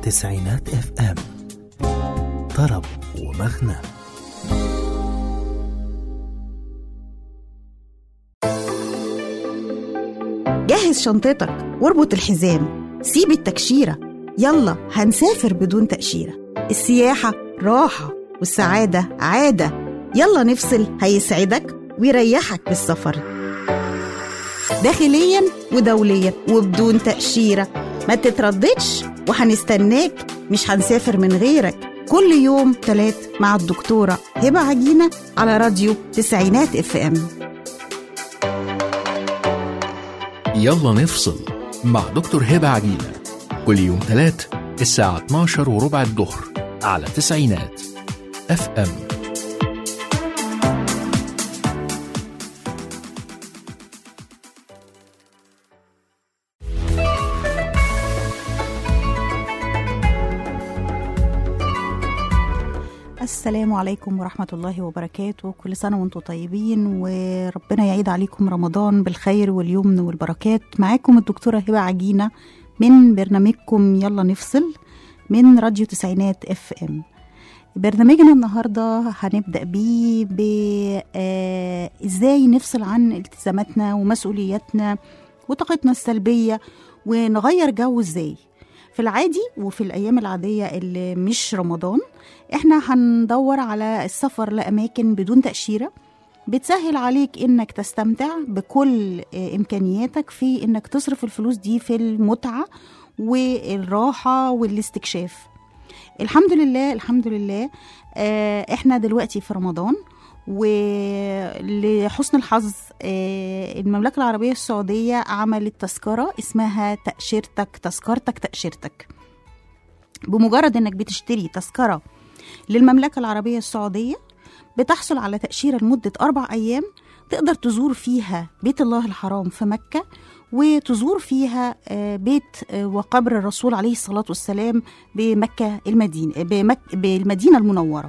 تسعينات اف ام طرب ومغنى جهز شنطتك واربط الحزام سيب التكشيرة يلا هنسافر بدون تأشيرة السياحة راحة والسعادة عادة يلا نفصل هيسعدك ويريحك بالسفر داخليا ودوليا وبدون تأشيرة ما تترددش وهنستناك مش هنسافر من غيرك كل يوم تلات مع الدكتورة هبة عجينة على راديو تسعينات اف ام يلا نفصل مع دكتور هبة عجينة كل يوم تلات الساعة 12 وربع الظهر على تسعينات اف ام السلام عليكم ورحمة الله وبركاته كل سنة وانتم طيبين وربنا يعيد عليكم رمضان بالخير واليمن والبركات معاكم الدكتورة هبة عجينة من برنامجكم يلا نفصل من راديو تسعينات اف ام برنامجنا النهاردة هنبدأ بيه ب آه، ازاي نفصل عن التزاماتنا ومسؤولياتنا وطاقتنا السلبية ونغير جو ازاي في العادي وفي الأيام العادية اللي مش رمضان احنا هندور على السفر لأماكن بدون تأشيرة بتسهل عليك انك تستمتع بكل آه، امكانياتك في انك تصرف الفلوس دي في المتعة والراحة والاستكشاف الحمد لله الحمد لله آه، احنا دلوقتي في رمضان ولحسن الحظ آه، المملكة العربية السعودية عملت تذكرة اسمها تأشيرتك تذكرتك تأشيرتك بمجرد انك بتشتري تذكرة للمملكة العربية السعودية بتحصل على تأشيرة لمدة أربع أيام تقدر تزور فيها بيت الله الحرام في مكة وتزور فيها آه، بيت آه، وقبر الرسول عليه الصلاة والسلام بمكة المدينة بمك بالمدينة المنورة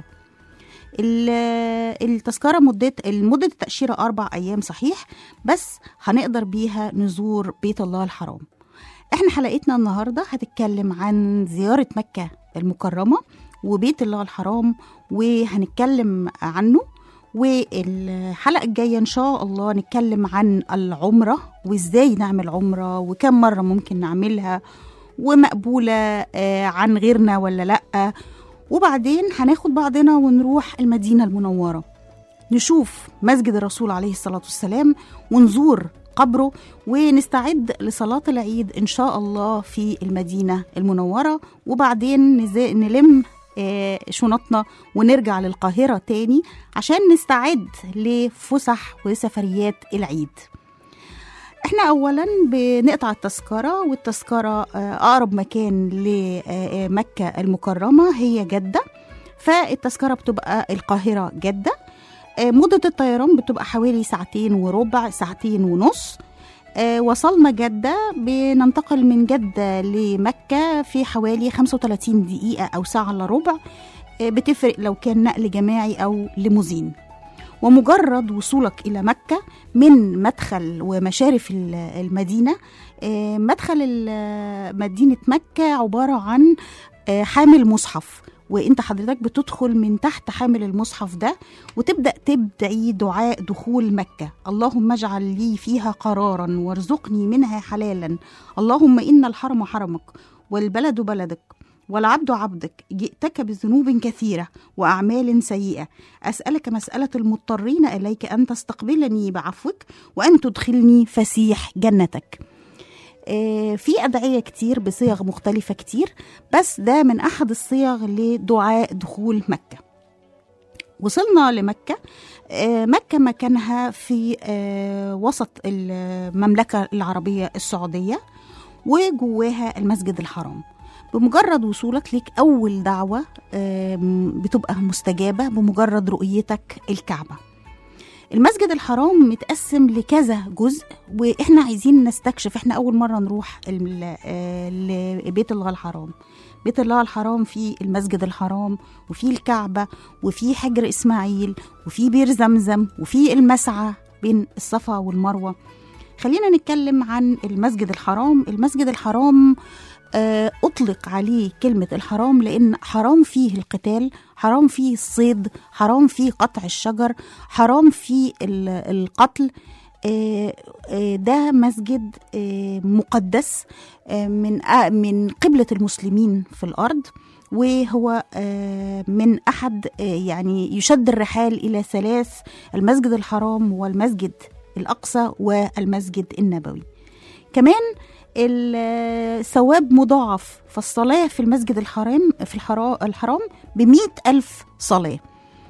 ال- التذكرة مدة مدة التأشيرة أربع أيام صحيح بس هنقدر بيها نزور بيت الله الحرام احنا حلقتنا النهاردة هتتكلم عن زيارة مكة المكرمة وبيت الله الحرام وهنتكلم عنه والحلقة الجاية إن شاء الله نتكلم عن العمرة وإزاي نعمل عمرة وكم مرة ممكن نعملها ومقبولة آه، عن غيرنا ولا لأ وبعدين هناخد بعضنا ونروح المدينة المنورة نشوف مسجد الرسول عليه الصلاة والسلام ونزور قبره ونستعد لصلاة العيد إن شاء الله في المدينة المنورة وبعدين نز- نلم آه، شنطنا ونرجع للقاهرة تاني عشان نستعد لفسح وسفريات العيد احنا اولا بنقطع التذكره والتذكره آه، اقرب مكان لمكه المكرمه هي جده فالتذكره بتبقى القاهره جده آه، مده الطيران بتبقى حوالي ساعتين وربع ساعتين ونص آه، وصلنا جدة بننتقل من جدة لمكة في حوالي 35 دقيقة أو ساعة إلا ربع آه، بتفرق لو كان نقل جماعي أو ليموزين ومجرد وصولك إلى مكة من مدخل ومشارف ال- المدينة آه، مدخل ال- مدينة مكة عبارة عن آه، حامل مصحف وانت حضرتك بتدخل من تحت حامل المصحف ده وتبدأ تدعي دعاء دخول مكة اللهم اجعل لي فيها قرارا وارزقني منها حلالا اللهم إن الحرم حرمك والبلد بلدك والعبد عبدك جئتك بذنوب كثيرة وأعمال سيئة أسألك مسألة المضطرين إليك أن تستقبلني بعفوك وأن تدخلني فسيح جنتك آه، في أدعية كتير بصيغ مختلفة كتير بس ده من أحد الصيغ لدعاء دخول مكة وصلنا لمكة آه، مكة مكانها في آه، وسط المملكة العربية السعودية وجواها المسجد الحرام بمجرد وصولك ليك أول دعوة آم، بتبقى مستجابة بمجرد رؤيتك الكعبة المسجد الحرام متقسم لكذا جزء واحنا عايزين نستكشف احنا اول مره نروح ال- آه، لبيت الله الحرام بيت الله الحرام فيه المسجد الحرام وفيه الكعبه وفيه حجر اسماعيل وفيه بير زمزم وفيه المسعى بين الصفا والمروه خلينا نتكلم عن المسجد الحرام المسجد الحرام آه، أطلق عليه كلمة الحرام لأن حرام فيه القتال حرام فيه الصيد حرام فيه قطع الشجر حرام فيه ال- القتل آه، آه، ده مسجد آه، مقدس آه، من آه، من قبلة المسلمين في الأرض وهو آه، من أحد آه، يعني يشد الرحال إلى ثلاث المسجد الحرام والمسجد الأقصى والمسجد النبوي كمان الثواب مضاعف فالصلاة في المسجد الحرام في الحرا- الحرام بمئة ألف صلاة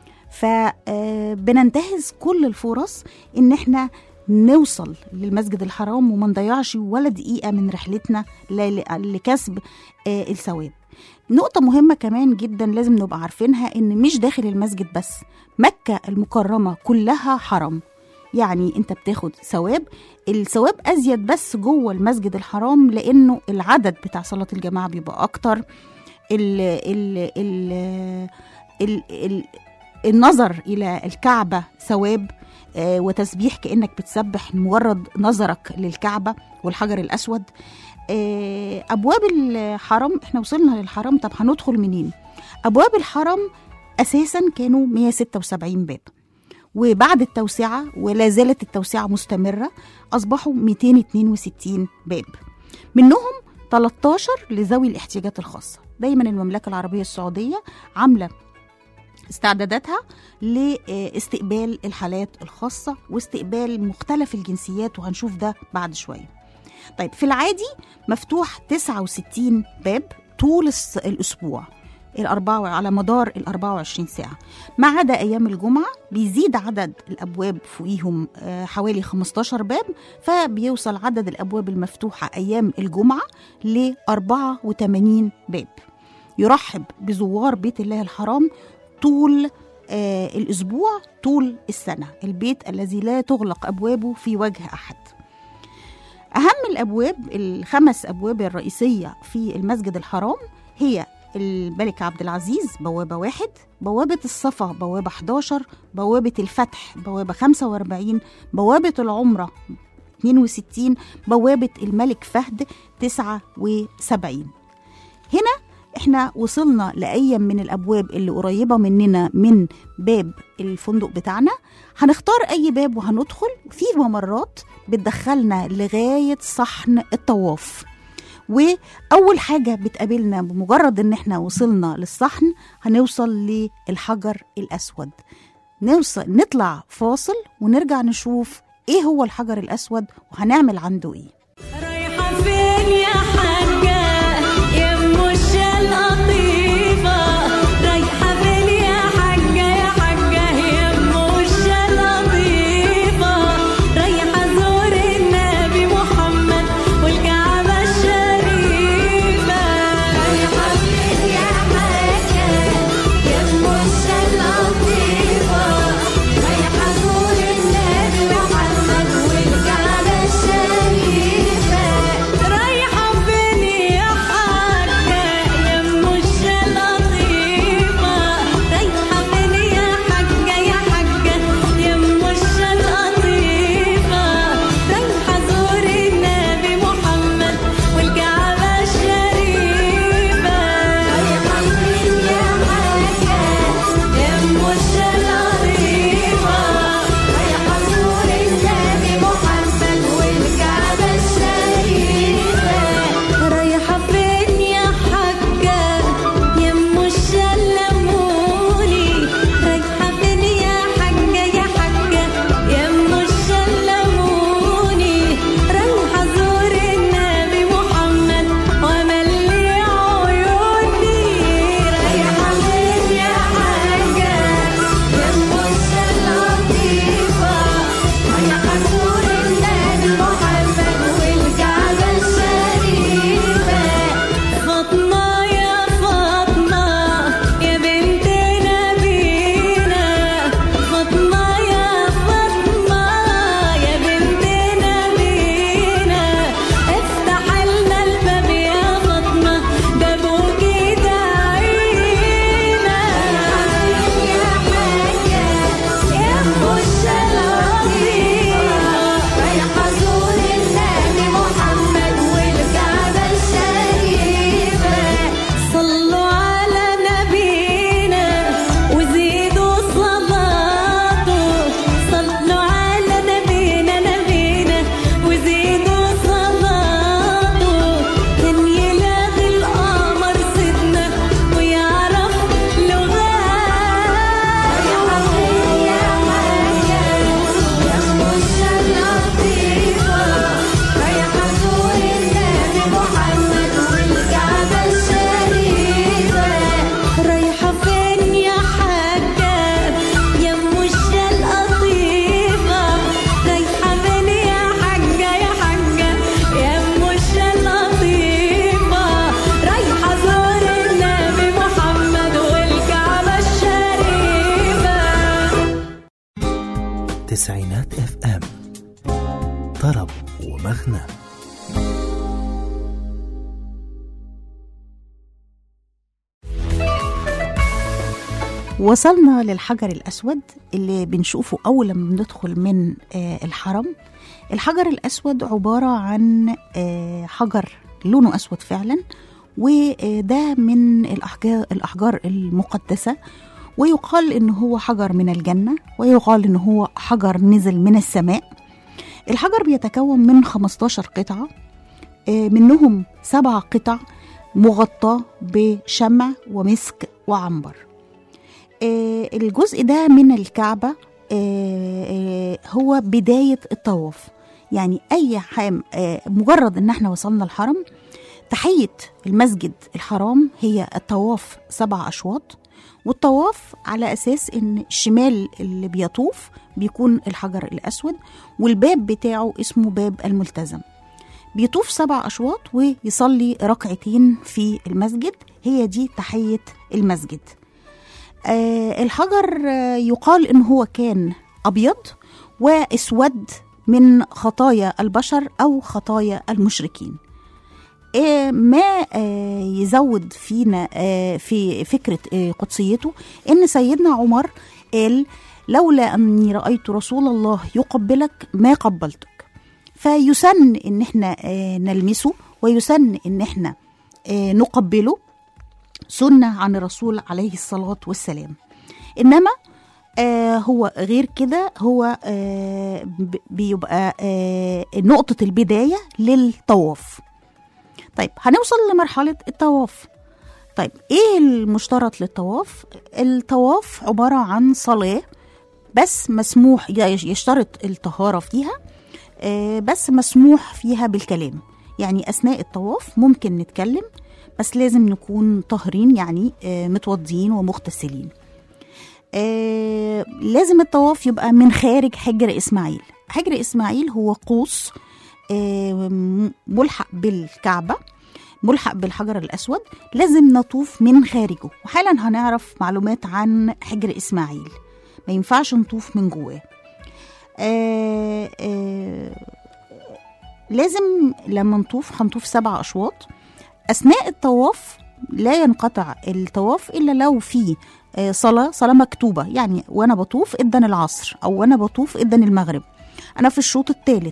فبننتهز كل الفرص ان احنا نوصل للمسجد الحرام وما نضيعش ولا دقيقة من رحلتنا ل- ل- لكسب آه، الثواب نقطة مهمة كمان جدا لازم نبقى عارفينها ان مش داخل المسجد بس مكة المكرمة كلها حرم يعني انت بتاخد ثواب الثواب ازيد بس جوه المسجد الحرام لانه العدد بتاع صلاة الجماعة بيبقى اكتر ال ال ال ال ال النظر الى الكعبة ثواب آه، وتسبيح كانك بتسبح مجرد نظرك للكعبة والحجر الاسود آه، ابواب الحرم احنا وصلنا للحرم طب هندخل منين ابواب الحرم اساسا كانوا 176 باب وبعد التوسعة ولا زالت التوسعة مستمرة أصبحوا 262 باب منهم 13 لذوي الاحتياجات الخاصة دايما المملكة العربية السعودية عاملة استعداداتها لاستقبال الحالات الخاصة واستقبال مختلف الجنسيات وهنشوف ده بعد شوية طيب في العادي مفتوح 69 باب طول الس- الأسبوع الأربعة على مدار ال 24 ساعة ما عدا أيام الجمعة بيزيد عدد الأبواب فوقيهم آه، حوالي 15 باب فبيوصل عدد الأبواب المفتوحة أيام الجمعة ل 84 باب يرحب بزوار بيت الله الحرام طول آه الأسبوع طول السنة البيت الذي لا تغلق أبوابه في وجه أحد أهم الأبواب الخمس أبواب الرئيسية في المسجد الحرام هي الملك عبد العزيز بوابة واحد بوابة الصفا بوابة 11 بوابة الفتح بوابة 45 بوابة العمرة 62 بوابة الملك فهد 79 هنا احنا وصلنا لأي من الأبواب اللي قريبة مننا من باب الفندق بتاعنا هنختار أي باب وهندخل في ممرات بتدخلنا لغاية صحن الطواف وأول حاجة بتقابلنا بمجرد إن احنا وصلنا للصحن هنوصل للحجر الأسود نوصل نطلع فاصل ونرجع نشوف ايه هو الحجر الأسود وهنعمل عنده ايه رايحة فين يا حاجة يا ام الشال لطيفة رايحة فين يا حاجة يا حاجة يا ام الشال لطيفة رايحة ازور النبي محمد والكعبة الشريفة رايحة فين يا حاجة يا ام الشال لطيفة رايحة ازور النبي محمد والكعبة الشريفة تسعينات اف ام طرب ومغنى وصلنا للحجر الأسود اللي بنشوفه أول لما بندخل من آه، الحرم الحجر الأسود عبارة عن آه، حجر لونه أسود فعلا وده من الأحجار, الأحجار المقدسة ويقال إن هو حجر من الجنة ويقال إن هو حجر نزل من السماء الحجر بيتكون من 15 قطعة آه، منهم سبع قطع مغطاة بشمع ومسك وعنبر آه، الجزء ده من الكعبة آه، آه، هو بداية الطواف يعني أي حام آه، مجرد إن احنا وصلنا الحرم تحية المسجد الحرام هي الطواف سبع أشواط والطواف على أساس إن الشمال اللي بيطوف بيكون الحجر الأسود والباب بتاعه اسمه باب الملتزم بيطوف سبع أشواط ويصلي ركعتين في المسجد هي دي تحية المسجد آه الحجر آه يقال ان هو كان ابيض واسود من خطايا البشر او خطايا المشركين آه ما آه يزود فينا آه في فكره آه قدسيته ان سيدنا عمر قال لولا اني رايت رسول الله يقبلك ما قبلتك فيسن ان احنا آه نلمسه ويسن ان احنا آه نقبله سنة عن الرسول عليه الصلاة والسلام إنما آه هو غير كده هو آه ب- بيبقى آه نقطة البداية للطواف طيب هنوصل لمرحلة الطواف طيب ايه المشترط للطواف الطواف عبارة عن صلاة بس مسموح يشترط الطهارة فيها آه بس مسموح فيها بالكلام يعني أثناء الطواف ممكن نتكلم بس لازم نكون طاهرين يعني آه، متوضيين ومغتسلين آه، لازم الطواف يبقى من خارج حجر إسماعيل حجر إسماعيل هو قوس آه، م- ملحق بالكعبة ملحق بالحجر الأسود لازم نطوف من خارجه وحالا هنعرف معلومات عن حجر إسماعيل ما ينفعش نطوف من جواه آه، آه، لازم لما نطوف هنطوف سبع أشواط اثناء الطواف لا ينقطع الطواف الا لو في آه، صلاه صلاه مكتوبه يعني وانا بطوف اذن العصر او وانا بطوف اذن المغرب انا في الشوط الثالث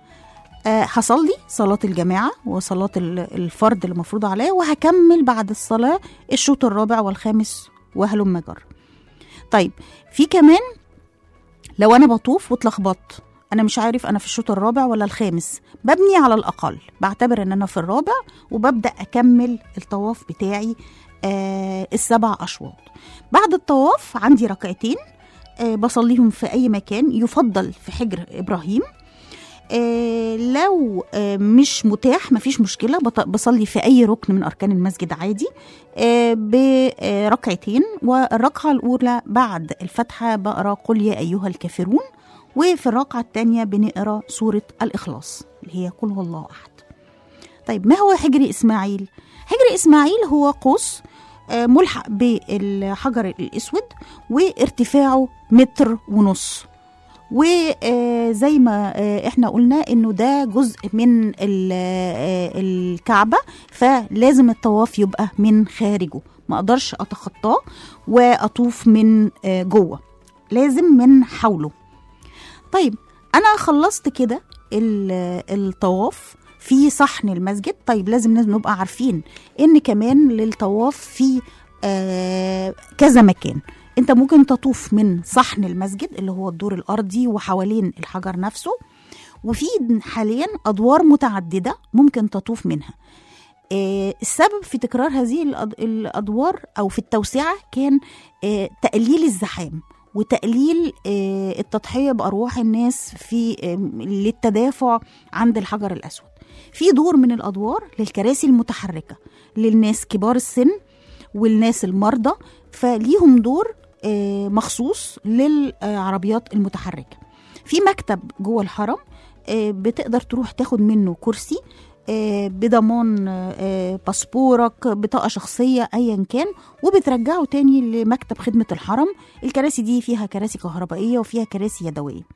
هصلي صلاة الجماعة وصلاة ال- الفرد اللي مفروض عليا وهكمل بعد الصلاة الشوط الرابع والخامس وهلم جر طيب في كمان لو أنا بطوف واتلخبطت أنا مش عارف أنا في الشوط الرابع ولا الخامس ببني على الأقل بعتبر إن أنا في الرابع وببدأ أكمل الطواف بتاعي آه السبع أشواط بعد الطواف عندي ركعتين آه بصليهم في أي مكان يفضل في حجر إبراهيم آه لو آه مش متاح مفيش مشكلة بط- بصلي في أي ركن من أركان المسجد عادي آه بركعتين والركعة الأولى بعد الفتحة بقرأ قل يا أيها الكافرون وفي الركعة الثانية بنقرأ سورة الإخلاص اللي هي قل هو الله أحد طيب ما هو حجر إسماعيل؟ حجر إسماعيل هو قوس آه، ملحق بالحجر الأسود وارتفاعه متر ونص وزي ما آه، احنا قلنا انه ده جزء من ال- آه، الكعبة فلازم الطواف يبقى من خارجه ما اقدرش اتخطاه واطوف من آه، جوه لازم من حوله طيب انا خلصت كده ال- الطواف في صحن المسجد طيب لازم لازم نبقى عارفين ان كمان للطواف في آه كذا مكان انت ممكن تطوف من صحن المسجد اللي هو الدور الارضي وحوالين الحجر نفسه وفي حاليا ادوار متعدده ممكن تطوف منها آه، السبب في تكرار هذه الأد- الادوار او في التوسعه كان آه، تقليل الزحام وتقليل آه، التضحيه بارواح الناس في آه، للتدافع عند الحجر الاسود في دور من الادوار للكراسي المتحركه للناس كبار السن والناس المرضى فليهم دور آه، مخصوص للعربيات المتحركه في مكتب جوه الحرم آه، بتقدر تروح تاخد منه كرسي آه، بضمان آه، باسبورك بطاقة شخصية أيا كان وبترجعه تاني لمكتب خدمة الحرم الكراسي دي فيها كراسي كهربائية وفيها كراسي يدوية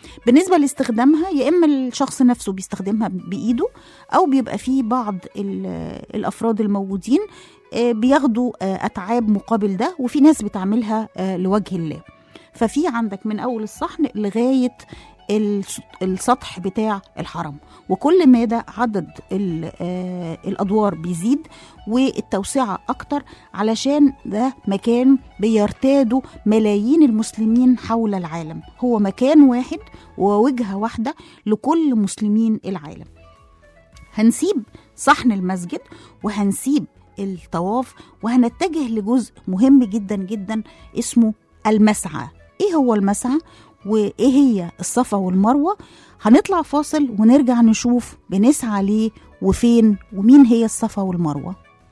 بالنسبة لاستخدامها يا إما الشخص نفسه بيستخدمها بإيده أو بيبقى فيه بعض ال- الأفراد الموجودين آه، بياخدوا آه، أتعاب مقابل ده وفي ناس بتعملها آه، لوجه الله ففي عندك من أول الصحن لغاية الس- السطح بتاع الحرم وكل ما ده عدد ال- آه، الأدوار بيزيد والتوسعة أكتر علشان ده مكان بيرتاده ملايين المسلمين حول العالم هو مكان واحد ووجهة واحدة لكل مسلمين العالم هنسيب صحن المسجد وهنسيب الطواف وهنتجه لجزء مهم جدا جدا اسمه المسعى ايه هو المسعى وايه هي الصفا والمروه هنطلع فاصل ونرجع نشوف بنسعى ليه وفين ومين هي الصفا والمروه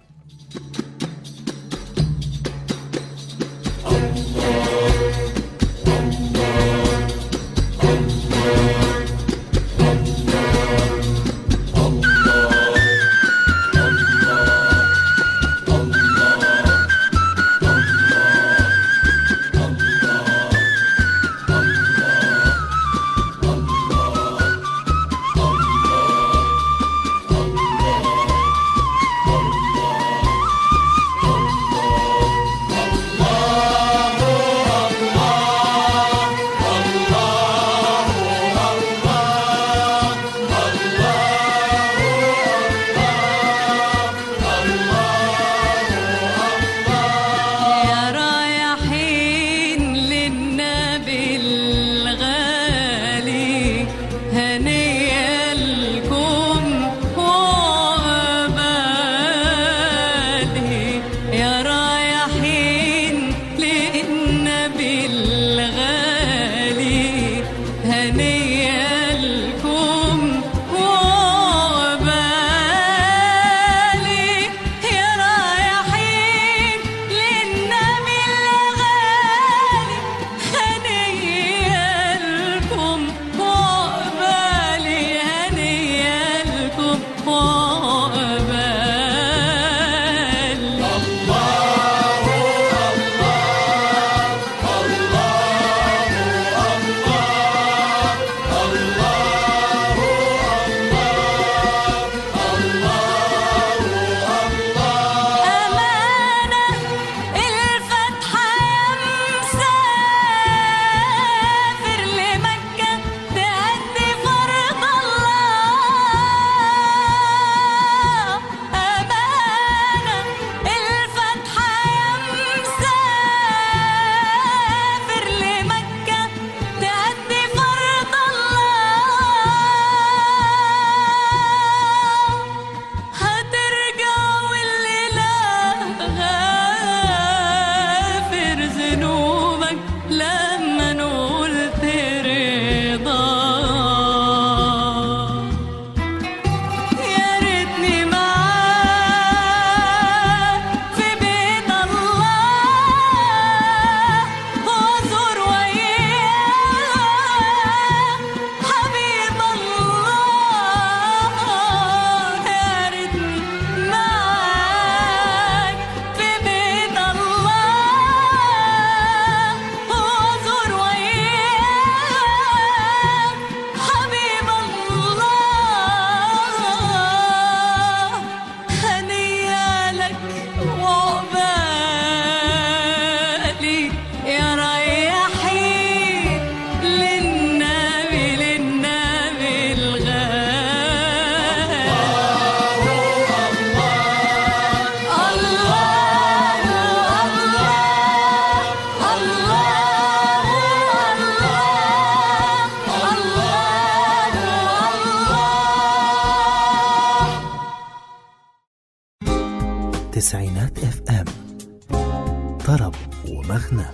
يا رايحين للنبي الغالي هنيا لكم وعبالي يا رايحين للنبي الغالي هنيا لكم وعبالي يا رايحين للنبي الغالي هنيا لكم وعبالي هنيا لكم وعبالي أمانة الفتحة يا مسافر لمكة تأدي فرض الله أمانة الفتحة يا مسافر لمكة تأدي فرض الله هترجع واللي لا غافر ذنوبك لما نقول رضا يا ريتني معاك في بيت الله وازور وياه حبيب الله يا ريتني معاك في بيت الله وازور وياه حبيب الله هنيا لك وعقبالي يا ريحين للنبي للنبي الغالي الله الله الله الله تسعينات اف ام طرب ومغنى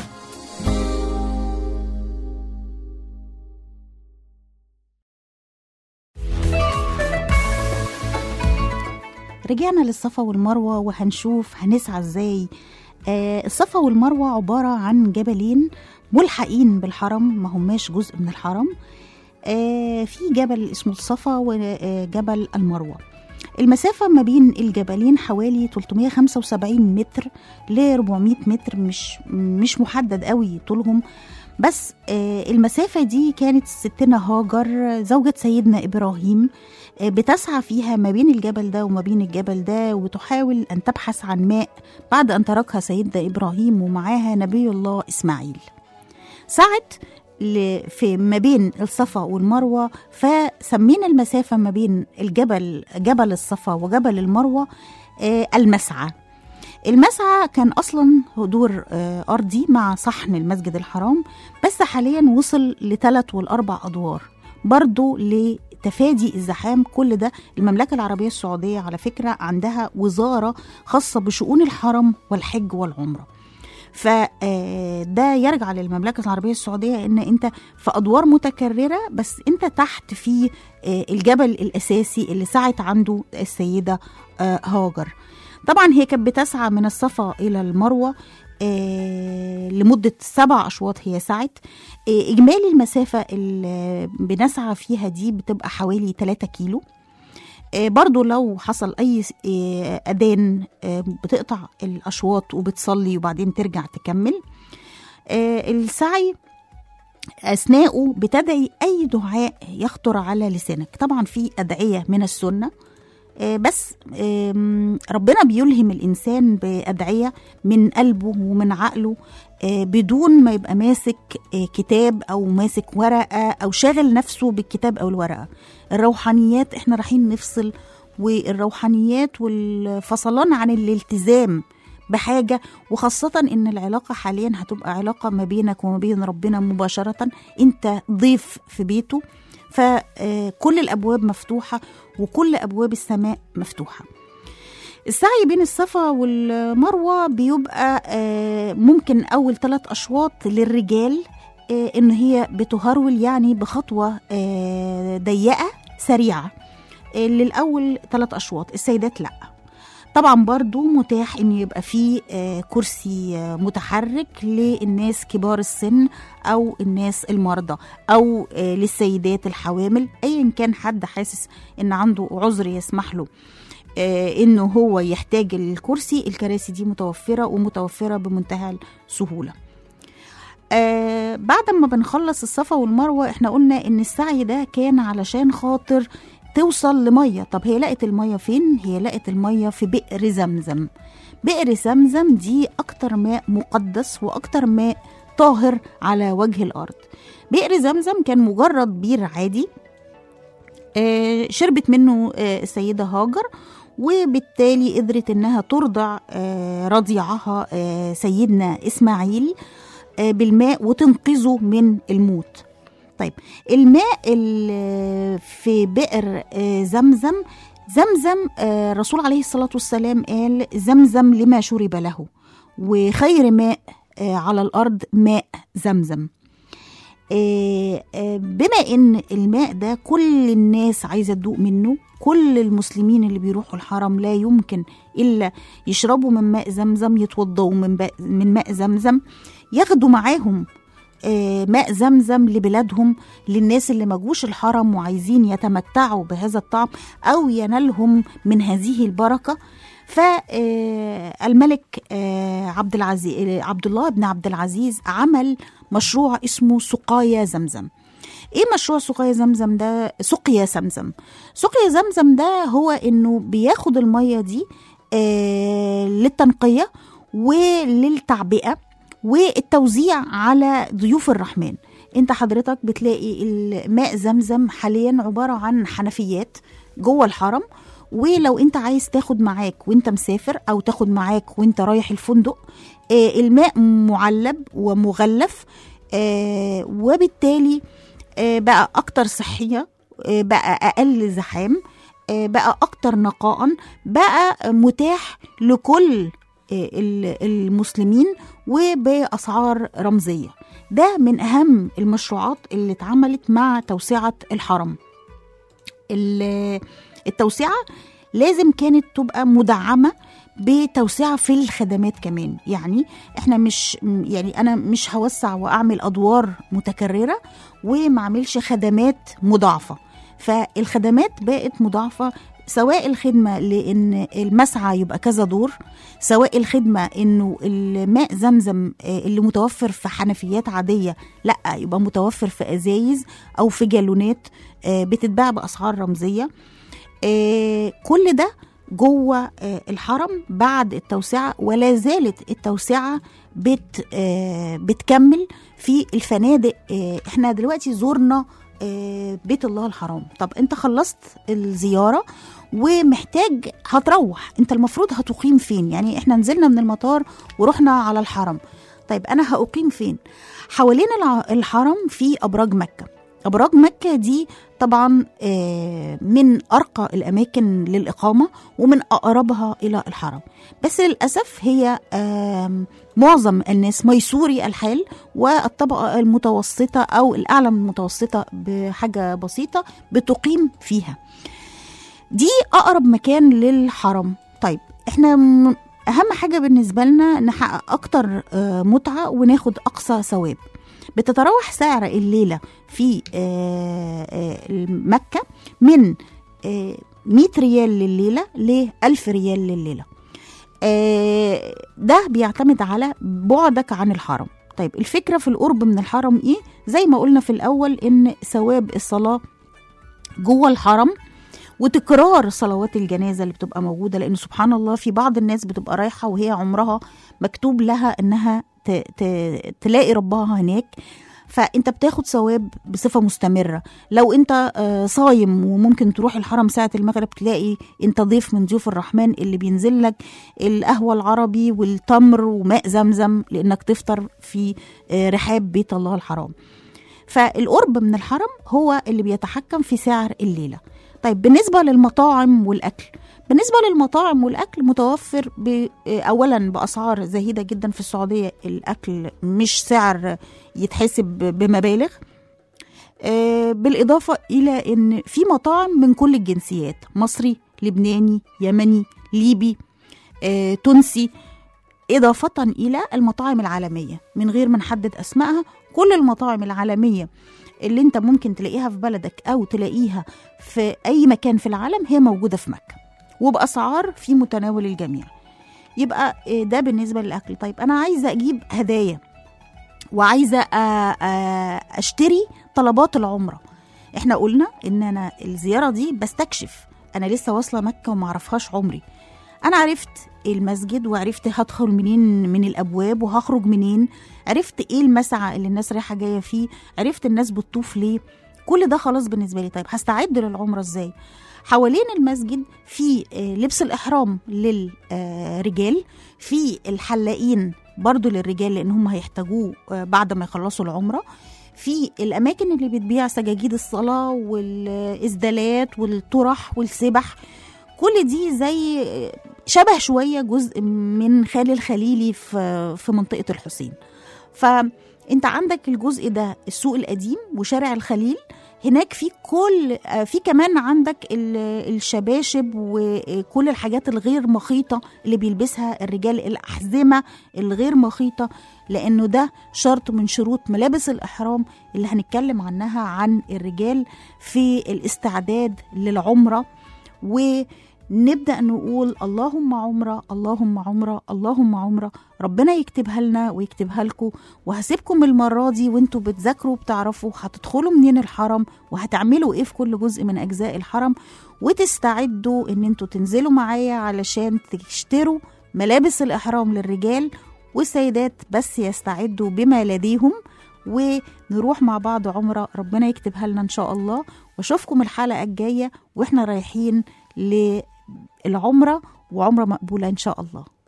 رجعنا للصفا والمروة وهنشوف هنسعى ازاي آه الصفا والمروة عبارة عن جبلين ملحقين بالحرم ما هماش جزء من الحرم آه في جبل اسمه الصفا وجبل المروة المسافة ما بين الجبلين حوالي 375 متر ل 400 متر مش مش محدد قوي طولهم بس آه، المسافة دي كانت ستنا هاجر زوجة سيدنا إبراهيم آه، بتسعى فيها ما بين الجبل ده وما بين الجبل ده وتحاول أن تبحث عن ماء بعد أن تركها سيدنا إبراهيم ومعاها نبي الله إسماعيل سعت ل- في ما بين الصفا والمروة فسمينا المسافة ما بين الجبل جبل الصفا وجبل المروة آه، المسعى المسعى كان اصلا دور آه، ارضي مع صحن المسجد الحرام بس حاليا وصل لثلاث والاربع ادوار برضو لتفادي الزحام كل ده المملكه العربيه السعوديه على فكره عندها وزاره خاصه بشؤون الحرم والحج والعمره فده يرجع للمملكة العربية السعودية إن أنت في أدوار متكررة بس أنت تحت في آه، الجبل الأساسي اللي سعت عنده السيدة آه، هاجر طبعا هي كانت بتسعى من الصفا إلى المروة آه، لمدة سبع أشواط هي سعت آه، إجمالي المسافة اللي بنسعى فيها دي بتبقى حوالي 3 كيلو آه، برضو لو حصل أي س- آه، أذان آه، بتقطع الأشواط وبتصلي وبعدين ترجع تكمل آه، السعي أثناءه بتدعي أي دعاء يخطر على لسانك طبعا في أدعية من السنة آه، بس آم، ربنا بيلهم الإنسان بأدعية من قلبه ومن عقله آه، بدون ما يبقى ماسك آه، كتاب أو ماسك ورقة أو شاغل نفسه بالكتاب أو الورقة الروحانيات احنا رايحين نفصل والروحانيات والفصلان عن الالتزام بحاجة وخاصة إن العلاقة حاليا هتبقى علاقة ما بينك وما بين ربنا مباشرة أنت ضيف في بيته فكل الأبواب مفتوحة وكل أبواب السماء مفتوحة السعي بين الصفا والمروة بيبقى آه، ممكن أول ثلاث أشواط للرجال آه، إن هي بتهرول يعني بخطوة آه، ضيقة سريعة آه، للأول ثلاث أشواط السيدات لأ طبعا برضو متاح ان يبقى فيه آه، كرسي آه، متحرك للناس كبار السن او الناس المرضى او آه، للسيدات الحوامل ايا كان حد حاسس ان عنده عذر يسمح له آه، انه هو يحتاج الكرسي الكراسي دي متوفره ومتوفره بمنتهى السهوله آه بعد ما بنخلص الصفا والمروه احنا قلنا ان السعي ده كان علشان خاطر توصل لميه طب هي لقت الميه فين هي لقت الميه في بئر زمزم بئر زمزم دي اكتر ماء مقدس واكتر ماء طاهر على وجه الارض بئر زمزم كان مجرد بير عادي آه، شربت منه آه، السيدة هاجر وبالتالي قدرت انها ترضع آه، رضيعها آه، سيدنا اسماعيل آه، بالماء وتنقذه من الموت طيب الماء اللي في بئر آه، زمزم زمزم آه، الرسول عليه الصلاة والسلام قال زمزم لما شرب له وخير ماء آه، على الأرض ماء زمزم آه، آه، بما ان الماء ده كل الناس عايزه تدوق منه كل المسلمين اللي بيروحوا الحرم لا يمكن الا يشربوا من ماء زمزم يتوضوا من بق- من ماء زمزم ياخدوا معاهم آه، ماء زمزم لبلادهم للناس اللي ما جوش الحرم وعايزين يتمتعوا بهذا الطعم او ينالهم من هذه البركه فالملك عبد العزيز عبد الله بن عبد العزيز عمل مشروع اسمه سقايا زمزم ايه مشروع سقيا زمزم ده سقيا زمزم سقيا زمزم ده هو انه بياخد الميه دي آه للتنقيه وللتعبئه والتوزيع على ضيوف الرحمن انت حضرتك بتلاقي الماء زمزم حاليا عباره عن حنفيات جوه الحرم ولو انت عايز تاخد معاك وانت مسافر او تاخد معاك وانت رايح الفندق آه الماء معلب ومغلف آه وبالتالي آه بقى اكتر صحيه آه بقى اقل زحام آه بقى اكتر نقاء بقى متاح لكل آه المسلمين وباسعار رمزيه ده من اهم المشروعات اللي اتعملت مع توسعه الحرم التوسعه لازم كانت تبقى مدعمه بتوسعه في الخدمات كمان يعني احنا مش يعني انا مش هوسع واعمل ادوار متكرره وما اعملش خدمات مضاعفه فالخدمات بقت مضاعفه سواء الخدمة لأن المسعى يبقى كذا دور سواء الخدمة إنه الماء زمزم آه، اللي متوفر في حنفيات عادية لا يبقى متوفر في أزايز أو في جالونات آه، بتتباع بأسعار رمزية آه، كل ده جوه آه، الحرم بعد التوسعة ولا زالت التوسعة بت آه، بتكمل في الفنادق آه، احنا دلوقتي زورنا آه، بيت الله الحرام طب انت خلصت الزيارة ومحتاج هتروح انت المفروض هتقيم فين يعني احنا نزلنا من المطار ورحنا على الحرم طيب انا هأقيم فين حوالين الع- الحرم في ابراج مكة ابراج مكة دي طبعا آه، من ارقى الاماكن للاقامة ومن اقربها الى الحرم بس للاسف هي آم، معظم الناس ميسوري الحال والطبقة المتوسطة أو الأعلى من المتوسطة بحاجة بسيطة بتقيم فيها دي أقرب مكان للحرم طيب احنا م- أهم حاجة بالنسبة لنا نحقق أكتر آه، متعة وناخد أقصى ثواب بتتراوح سعر الليلة في آه، آه، مكة من آه، 100 ريال لليلة ل 1000 ريال لليلة آه، ده بيعتمد على بعدك عن الحرم طيب الفكرة في القرب من الحرم ايه زي ما قلنا في الأول إن ثواب الصلاة جوه الحرم وتكرار صلوات الجنازة اللي بتبقى موجودة لأن سبحان الله في بعض الناس بتبقى رايحة وهي عمرها مكتوب لها إنها ت... ت... تلاقي ربها هناك فانت بتاخد ثواب بصفه مستمره لو انت آه، صايم وممكن تروح الحرم ساعه المغرب تلاقي انت ضيف من ضيوف الرحمن اللي بينزل لك القهوه العربي والتمر وماء زمزم لانك تفطر في آه، رحاب بيت الله الحرام فالقرب من الحرم هو اللي بيتحكم في سعر الليله طيب بالنسبه للمطاعم والاكل بالنسبه للمطاعم والاكل متوفر ب- اولا باسعار زهيده جدا في السعوديه الاكل مش سعر يتحسب بمبالغ آه، بالاضافه الى ان في مطاعم من كل الجنسيات مصري لبناني يمني ليبي آه، تونسي إضافة إلى المطاعم العالمية من غير ما نحدد أسمائها كل المطاعم العالمية اللي أنت ممكن تلاقيها في بلدك أو تلاقيها في أي مكان في العالم هي موجودة في مكة وبأسعار في متناول الجميع يبقى آه، ده بالنسبة للأكل طيب أنا عايزة أجيب هدايا وعايزة آه، آه، أشتري طلبات العمرة احنا قلنا ان انا الزيارة دي بستكشف انا لسه واصلة مكة ومعرفهاش عمري انا عرفت المسجد وعرفت هدخل منين من الابواب وهخرج منين عرفت ايه المسعى اللي الناس رايحه جايه فيه عرفت الناس بتطوف ليه كل ده خلاص بالنسبه لي طيب هستعد للعمره ازاي حوالين المسجد في آه، لبس الاحرام للرجال في الحلاقين برضو للرجال لان هم هيحتاجوه آه، بعد ما يخلصوا العمره في الاماكن اللي بتبيع سجاجيد الصلاه والاسدالات والطرح والسبح كل دي زي شبه شويه جزء من خال الخليلي في في منطقه الحسين فانت عندك الجزء ده السوق القديم وشارع الخليل هناك في كل في كمان عندك ال- الشباشب وكل الحاجات الغير مخيطه اللي بيلبسها الرجال الاحزمه الغير مخيطه لانه ده شرط من شروط ملابس الاحرام اللي هنتكلم عنها عن الرجال في الاستعداد للعمره ونبدأ نقول اللهم عمرة اللهم عمرة اللهم عمرة ربنا يكتبها لنا ويكتبها لكم وهسيبكم المرة دي وانتوا بتذاكروا وبتعرفوا هتدخلوا منين الحرم وهتعملوا ايه في كل جزء من أجزاء الحرم وتستعدوا ان انتوا تنزلوا معايا علشان تشتروا ملابس الإحرام للرجال والسيدات بس يستعدوا بما لديهم ونروح مع بعض عمرة ربنا يكتبها لنا إن شاء الله واشوفكم الحلقة الجاية واحنا رايحين للعمرة وعمرة مقبولة إن شاء الله